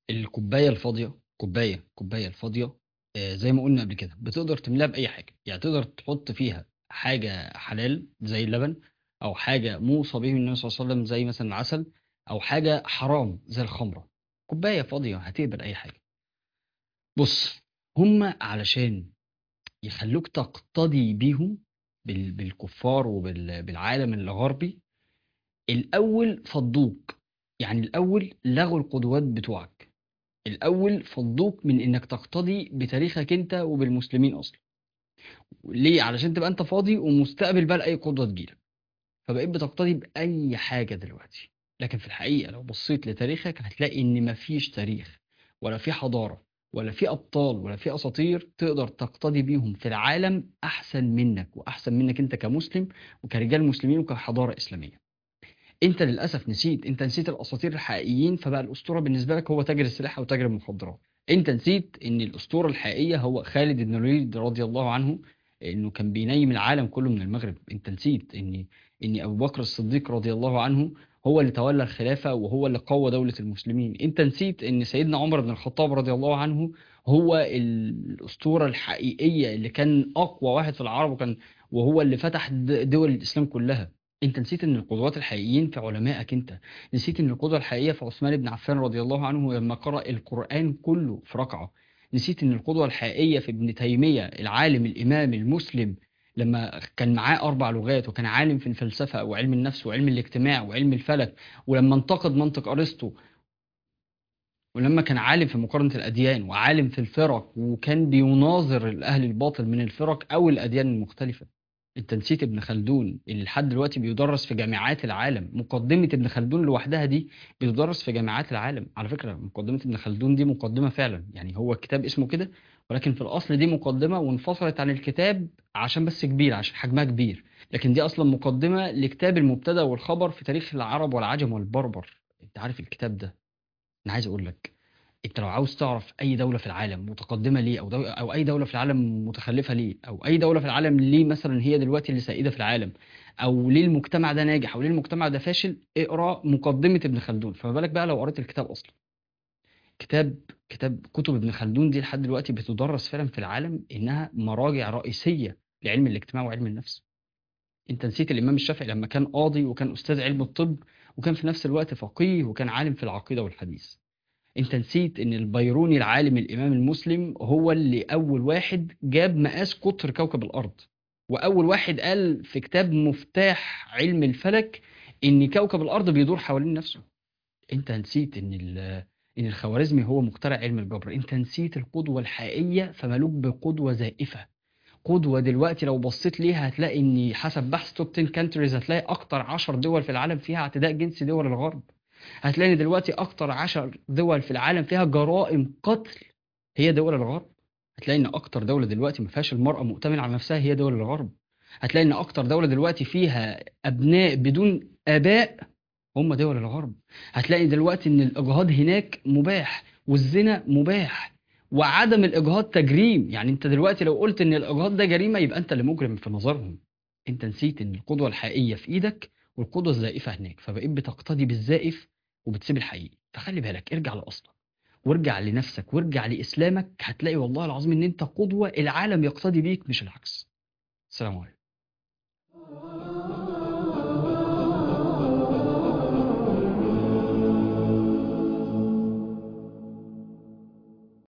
الكوباية الفاضية كوباية كوباية الفاضية آه، زي ما قلنا قبل كده بتقدر تملاها بأي حاجة يعني تقدر تحط فيها حاجة حلال زي اللبن أو حاجة موصى به النبي صلى الله عليه وسلم زي مثلا العسل أو حاجة حرام زي الخمرة كوباية فاضية هتقبل أي حاجة بص هما علشان يخلوك تقتدي بيهم بال- بالكفار وبالعالم الغربي الأول فضوك يعني الأول لغوا القدوات بتوعك الأول فضوك من إنك تقتدي بتاريخك أنت وبالمسلمين أصلا ليه؟ علشان تبقى أنت فاضي ومستقبل بقى لأي قدوة تجيلك فبقيت بتقتدي بأي حاجة دلوقتي لكن في الحقيقة لو بصيت لتاريخك هتلاقي إن مفيش تاريخ ولا في حضارة ولا في أبطال ولا في أساطير تقدر تقتدي بيهم في العالم أحسن منك وأحسن منك أنت كمسلم وكرجال مسلمين وكحضارة إسلامية انت للاسف نسيت انت نسيت الاساطير الحقيقيين فبقى الاسطوره بالنسبه لك هو تاجر السلاح او تاجر المخدرات انت نسيت ان الاسطوره الحقيقيه هو خالد بن الوليد رضي الله عنه انه كان بينيم العالم كله من المغرب انت نسيت ان ان ابو بكر الصديق رضي الله عنه هو اللي تولى الخلافه وهو اللي قوى دوله المسلمين انت نسيت ان سيدنا عمر بن الخطاب رضي الله عنه هو الاسطوره الحقيقيه اللي كان اقوى واحد في العرب وكان وهو اللي فتح د- دول الاسلام كلها انت نسيت ان القدوات الحقيقيين في علمائك انت نسيت ان القدوة الحقيقية في عثمان بن عفان رضي الله عنه لما قرأ القرآن كله في ركعة نسيت ان القدوة الحقيقية في ابن تيمية العالم الامام المسلم لما كان معاه اربع لغات وكان عالم في الفلسفة وعلم النفس وعلم الاجتماع وعلم الفلك ولما انتقد منطق ارسطو ولما كان عالم في مقارنة الأديان وعالم في الفرق وكان بيناظر الأهل الباطل من الفرق أو الأديان المختلفة انت نسيت ابن خلدون اللي لحد دلوقتي بيدرس في جامعات العالم مقدمة ابن خلدون لوحدها دي بتدرس في جامعات العالم على فكرة مقدمة ابن خلدون دي مقدمة فعلا يعني هو الكتاب اسمه كده ولكن في الأصل دي مقدمة وانفصلت عن الكتاب عشان بس كبير عشان حجمها كبير لكن دي أصلا مقدمة لكتاب المبتدأ والخبر في تاريخ العرب والعجم والبربر انت عارف الكتاب ده انا عايز اقول لك انت لو عاوز تعرف اي دولة في العالم متقدمة ليه او دولة او اي دولة في العالم متخلفة ليه او اي دولة في العالم ليه مثلا هي دلوقتي اللي سائدة في العالم او ليه المجتمع ده ناجح او ليه المجتمع ده فاشل اقرا مقدمة ابن خلدون فما بالك بقى لو قريت الكتاب اصلا كتاب كتاب كتب ابن خلدون دي لحد دلوقتي بتدرس فعلا في العالم انها مراجع رئيسية لعلم الاجتماع وعلم النفس انت نسيت الامام الشافعي لما كان قاضي وكان استاذ علم الطب وكان في نفس الوقت فقيه وكان عالم في العقيدة والحديث انت نسيت ان البيروني العالم الامام المسلم هو اللي اول واحد جاب مقاس قطر كوكب الارض واول واحد قال في كتاب مفتاح علم الفلك ان كوكب الارض بيدور حوالين نفسه انت نسيت ان ال- ان الخوارزمي هو مخترع علم الجبر انت نسيت القدوة الحقيقية فمالوك بقدوة زائفة قدوة دلوقتي لو بصيت ليها هتلاقي ان حسب بحث توب 10 كانتريز هتلاقي اكتر 10 دول في العالم فيها اعتداء جنسي دول الغرب هتلاقي دلوقتي اكتر 10 دول في العالم فيها جرائم قتل هي دول الغرب هتلاقي ان اكتر دولة دلوقتي ما فيهاش المرأة مؤتمنة على نفسها هي دول الغرب هتلاقي ان اكتر دولة دلوقتي فيها ابناء بدون اباء هم دول الغرب هتلاقي دلوقتي ان الاجهاض هناك مباح والزنا مباح وعدم الاجهاض تجريم يعني انت دلوقتي لو قلت ان الاجهاض ده جريمة يبقى انت اللي مجرم في نظرهم انت نسيت ان القدوة الحقيقية في ايدك والقدوة الزائفة هناك فبقيت بتقتدي بالزائف وبتسيب الحقيقي فخلي بالك ارجع لاصلك وارجع لنفسك وارجع لاسلامك هتلاقي والله العظيم ان انت قدوة العالم يقتدي بيك مش العكس السلام عليكم